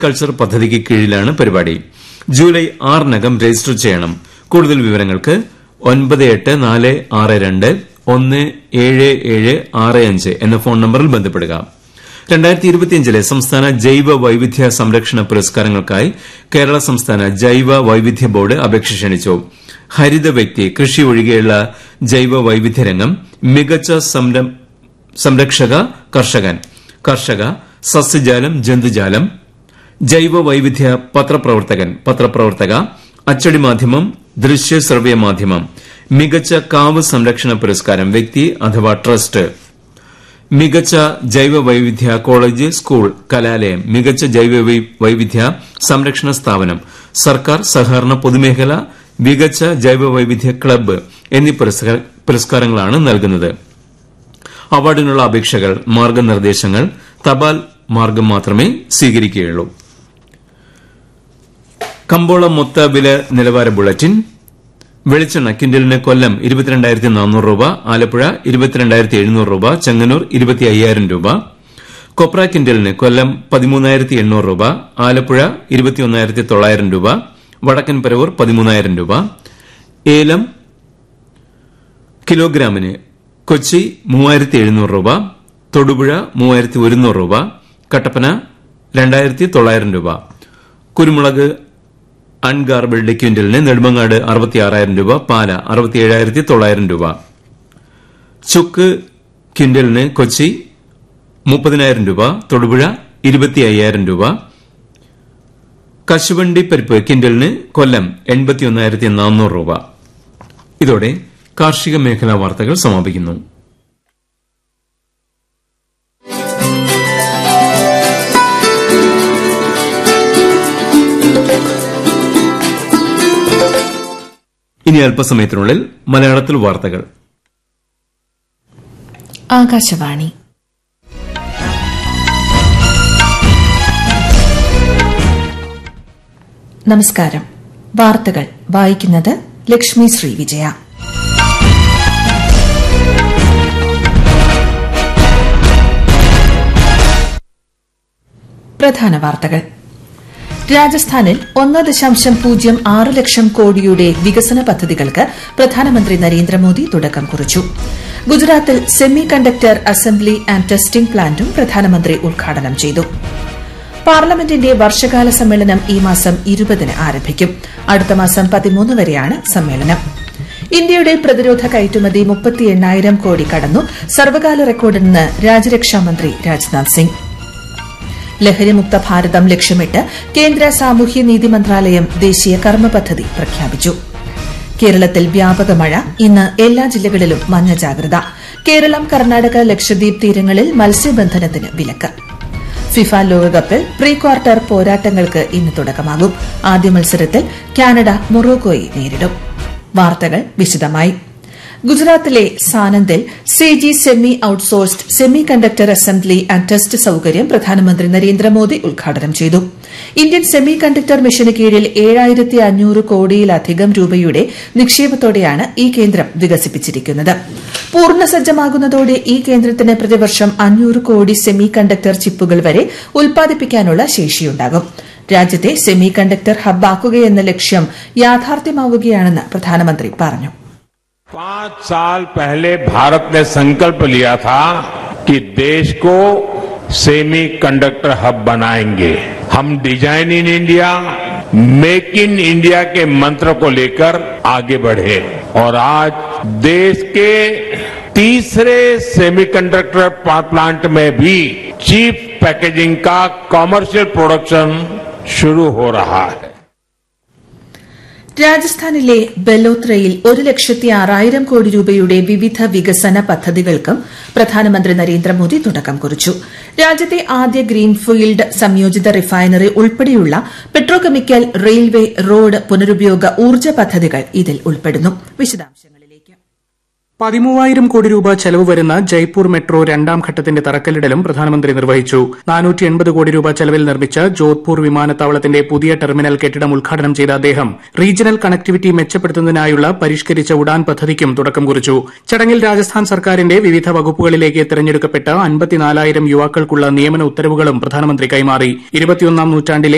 culture പദ്ധതിക്ക് കീഴിലാണ് പരിപാടി ജൂലൈ ആറിനകം രജിസ്റ്റർ ചെയ്യണം കൂടുതൽ വിവരങ്ങൾക്ക് ഒൻപത് എട്ട് നാല് ആറ് രണ്ട് ഒന്ന് ഏഴ് ഏഴ് ആറ് അഞ്ച് എന്ന ഫോൺ നമ്പറിൽ ബന്ധപ്പെടുക രണ്ടായിരത്തി ഇരുപത്തിയഞ്ചിലെ സംസ്ഥാന ജൈവ വൈവിധ്യ സംരക്ഷണ പുരസ്കാരങ്ങൾക്കായി കേരള സംസ്ഥാന ജൈവ വൈവിധ്യ ബോർഡ് അപേക്ഷ ക്ഷണിച്ചു ഹരിത വ്യക്തി കൃഷി ഒഴികെയുള്ള ജൈവ വൈവിധ്യ രംഗം മികച്ച സംരക്ഷക കർഷകൻ കർഷക സസ്യജാലം ജന്തുജാലം ജൈവ വൈവിധ്യ പത്രപ്രവർത്തകൻ പത്രപ്രവർത്തക അച്ചടി മാധ്യമം ദൃശ്യ ശ്രവ്യ മാധ്യമം മികച്ച കാവ് സംരക്ഷണ പുരസ്കാരം വ്യക്തി അഥവാ ട്രസ്റ്റ് മികച്ച ജൈവ വൈവിധ്യ കോളേജ് സ്കൂൾ കലാലയം മികച്ച ജൈവ വൈവിധ്യ സംരക്ഷണ സ്ഥാപനം സർക്കാർ സഹകരണ പൊതുമേഖല മികച്ച ജൈവ വൈവിധ്യ ക്ലബ്ബ് എന്നീ പുരസ്കാരങ്ങളാണ് നൽകുന്നത് അവാർഡിനുള്ള അപേക്ഷകൾ മാർഗനിർദ്ദേശങ്ങൾ തപാൽ മാർഗം മാത്രമേ സ്വീകരിക്കുകയുള്ളൂ കമ്പോള മൊത്ത വില നിലവാര ബുള്ളറ്റിൻ വെളിച്ചെണ്ണ കിൻഡലിന് കൊല്ലം ഇരുപത്തിരണ്ടായിരത്തി നാനൂറ് രൂപ ആലപ്പുഴ ഇരുപത്തിരണ്ടായിരത്തി എഴുന്നൂറ് രൂപ ചെങ്ങന്നൂർ ഇരുപത്തി അയ്യായിരം രൂപ കൊപ്ര കിൻഡലിന് കൊല്ലം പതിമൂന്നായിരത്തി എണ്ണൂറ് രൂപ ആലപ്പുഴ ഇരുപത്തിയൊന്നായിരത്തി തൊള്ളായിരം രൂപ വടക്കൻ പരവൂർ പതിമൂന്നായിരം രൂപ ഏലം കിലോഗ്രാമിന് കൊച്ചി മൂവായിരത്തി എഴുന്നൂറ് രൂപ തൊടുപുഴ മൂവായിരത്തി ഒരുന്നൂറ് രൂപ കട്ടപ്പന രണ്ടായിരത്തി തൊള്ളായിരം രൂപ കുരുമുളക് അൺഗാർബിൾഡ് ക്വിന്റലിന് നെടുമങ്ങാട് അറുപത്തിയാറായിരം രൂപ പാല അറുപത്തിയേഴായിരത്തി തൊള്ളായിരം രൂപ ചുക്ക് ക്വിന്റലിന് കൊച്ചി മുപ്പതിനായിരം രൂപ തൊടുപുഴ ഇരുപത്തി അയ്യായിരം രൂപ കശുവണ്ടി പരിപ്പ് കിൻഡലിന് കൊല്ലം എൺപത്തിയൊന്നായിരത്തി നാനൂറ് രൂപ ഇതോടെ കാർഷിക മേഖലാ വാർത്തകൾ സമാപിക്കുന്നു ഇനി അല്പസമയത്തിനുള്ളിൽ മലയാളത്തിൽ വാർത്തകൾ ആകാശവാണി നമസ്കാരം വാർത്തകൾ വായിക്കുന്നത് ലക്ഷ്മി ശ്രീ വിജയ പ്രധാന വാർത്തകൾ രാജസ്ഥാനിൽ ഒന്ന് ദശാംശം പൂജ്യം ആറ് ലക്ഷം കോടിയുടെ വികസന പദ്ധതികൾക്ക് പ്രധാനമന്ത്രി നരേന്ദ്രമോദി തുടക്കം കുറിച്ചു ഗുജറാത്തിൽ semi conductor assembly and testing പ്ലാന്റും പ്രധാനമന്ത്രി ഉദ്ഘാടനം ചെയ്തു പാർലമെന്റിന്റെ വർഷകാല സമ്മേളനം ഈ മാസം ഇരുപതിന് ആരംഭിക്കും അടുത്ത മാസം പതിമൂന്ന് വരെയാണ് സമ്മേളനം ഇന്ത്യയുടെ പ്രതിരോധ കയറ്റുമതി മുപ്പത്തി എണ്ണായിരം കോടി കടന്നു സർവകാല റെക്കോർഡെന്ന് രാജ്യരക്ഷാമന്ത്രി രാജ്നാഥ് സിംഗ് ലഹരിമുക്ത ഭാരതം ലക്ഷ്യമിട്ട് കേന്ദ്ര സാമൂഹ്യനീതി മന്ത്രാലയം ദേശീയ കർമ്മ പദ്ധതി പ്രഖ്യാപിച്ചു കേരളത്തിൽ വ്യാപക മഴ ഇന്ന് എല്ലാ ജില്ലകളിലും മഞ്ഞ ജാഗ്രത കേരളം കർണാടക ലക്ഷദ്വീപ് തീരങ്ങളിൽ മത്സ്യബന്ധനത്തിന് വിലക്ക് ഫിഫ ലോകകപ്പിൽ പ്രീ ക്വാർട്ടർ പോരാട്ടങ്ങൾക്ക് ഇന്ന് തുടക്കമാകും ആദ്യ മത്സരത്തിൽ കാനഡ മൊറോക്കോയെ നേരിടും വാർത്തകൾ വിശദമായി ഗുജറാത്തിലെ സാനന്ദിൽ C G semi outsourced semi conductor assembly and test സൌകര്യം പ്രധാനമന്ത്രി നരേന്ദ്രമോദി ഉദ്ഘാടനം ചെയ്തു ഇന്ത്യൻ സെമി കണ്ടക്ടർ മിഷന് കീഴിൽ ഏഴായിരത്തി അഞ്ഞൂറ് കോടിയിലധികം രൂപയുടെ നിക്ഷേപത്തോടെയാണ് ഈ കേന്ദ്രം വികസിപ്പിച്ചിരിക്കുന്നത് പൂർണ്ണസജ്ജമാകുന്നതോടെ ഈ കേന്ദ്രത്തിന് പ്രതിവർഷം അഞ്ഞൂറ് കോടി സെമി കണ്ടക്ടർ ചിപ്പുകൾ വരെ ഉൽപ്പാദിപ്പിക്കാനുള്ള ശേഷിയുണ്ടാകും രാജ്യത്തെ സെമി കണ്ടക്ടർ ഹബ്ബാക്കുകയെന്ന ലക്ഷ്യം യാഥാർത്ഥ്യമാവുകയാണെന്ന് പ്രധാനമന്ത്രി പറഞ്ഞു पांच साल पहले भारत ने संकल्प लिया था कि देश को सेमी कंडक्टर हब बनाएंगे हम design in India make in India के मंत्र को लेकर आगे बढ़े और आज देश के तीसरे सेमीकंडक्टर प्लांट में भी चीप पैकेजिंग का कॉमर्शियल प्रोडक्शन शुरू हो रहा है രാജസ്ഥാനിലെ ബലോത്രയിൽ ഒരു ലക്ഷത്തി ആറായിരം കോടി രൂപയുടെ വിവിധ വികസന പദ്ധതികൾക്കും പ്രധാനമന്ത്രി നരേന്ദ്രമോദി തുടക്കം കുറിച്ചു രാജ്യത്തെ ആദ്യ ഗ്രീൻഫീൽഡ് സംയോജിത റിഫൈനറി ഉൾപ്പെടെയുള്ള പെട്രോകെമിക്കൽ റെയിൽവേ റോഡ് പുനരുപയോഗ ഊർജ്ജ പദ്ധതികൾ ഇതിൽ ഉൾപ്പെടുന്നു വിശദാംശങ്ങളിലേക്ക് പതിമൂവായിരം കോടി രൂപ ചെലവ് വരുന്ന ജയ്പൂർ മെട്രോ രണ്ടാം ഘട്ടത്തിന്റെ തറക്കല്ലിടലും പ്രധാനമന്ത്രി നിർവഹിച്ചു നാനൂറ്റി എൺപത് കോടി രൂപ ചെലവിൽ നിർമ്മിച്ച ജോധ്പൂർ വിമാനത്താവളത്തിന്റെ പുതിയ ടെർമിനൽ കെട്ടിടം ഉദ്ഘാടനം ചെയ്ത അദ്ദേഹം റീജിയണൽ കണക്ടിവിറ്റി മെച്ചപ്പെടുത്തുന്നതിനായുള്ള പരിഷ്കരിച്ച ഉഡാൻ പദ്ധതിക്കും തുടക്കം കുറിച്ചു ചടങ്ങിൽ രാജസ്ഥാൻ സർക്കാരിന്റെ വിവിധ വകുപ്പുകളിലേക്ക് തെരഞ്ഞെടുക്കപ്പെട്ട അൻപത്തിനാലായിരം യുവാക്കൾക്കുള്ള നിയമന ഉത്തരവുകളും പ്രധാനമന്ത്രി കൈമാറി ഇരുപത്തിയൊന്നാം നൂറ്റാണ്ടിലെ